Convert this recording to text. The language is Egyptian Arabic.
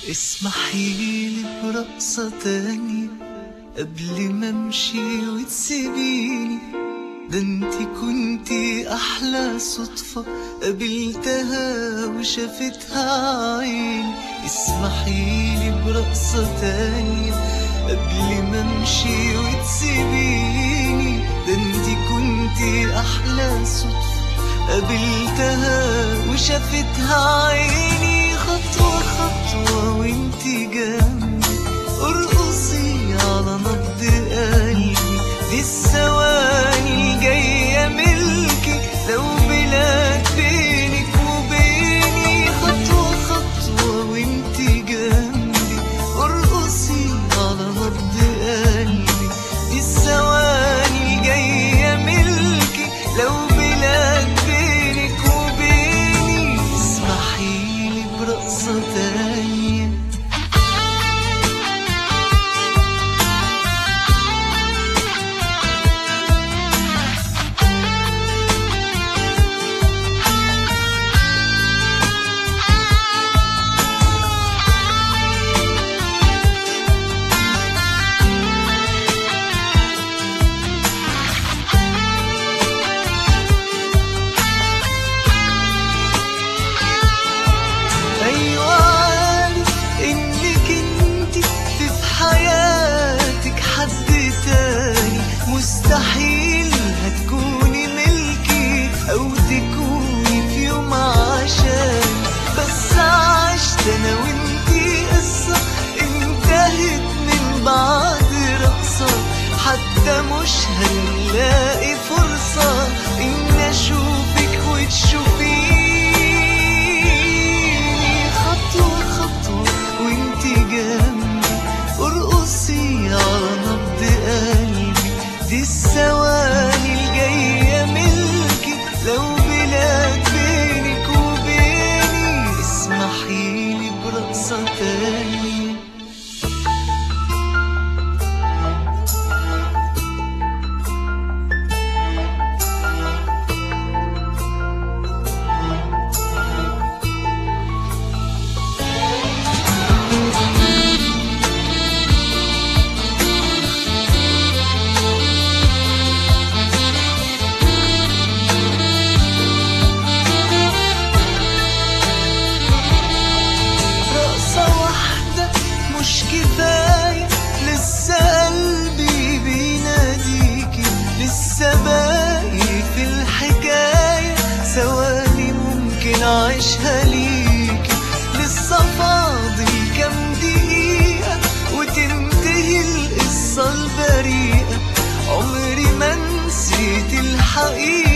اسمحيلي برقصة تانية قبل ما امشي وتسيبيني ده انتي كنتي احلى صدفة قابلتها وشافتها عيني اسمحيلي برقصة تانية قبل ما امشي وتسيبيني ده انتي كنتي احلى صدفة قابلتها وشافتها عيني خطوة خطوة وانتي جنبي ارقصي على نبض قلبي دي الثواني الجاية ملكي لو بلاد بينك وبيني خطوة خطوة وانتي جنبي ارقصي على نبض قلبي دي الثواني الجاية ملكي لو بلاد بينك وبيني اسمحيلي برقصة تانية ايوه عارف انك انت في حياتك حد تاني مستحيل هتكوني ملكي او تكوني في يوم عشان بس عشت انا وانتي قصة انتهت من بعد رقصة حتى مش هنلاقي فرصة ان اشوفك وتشوفيني خطوة خطوة وانتي جنبي ارقصي على نبض قلبي دي الثواني الجاية ملكي لو بلاد بينك وبيني اسمحيلي برقصة تانية رقصة واحدة مش كفاية لسه قلبي بيناديكي لسه باقي في الحكاية ثواني ممكن أعيشها ليكي لسه فاضل كام دقيقة وتنتهي القصة البريئة عمري ما نسيت الحقيقة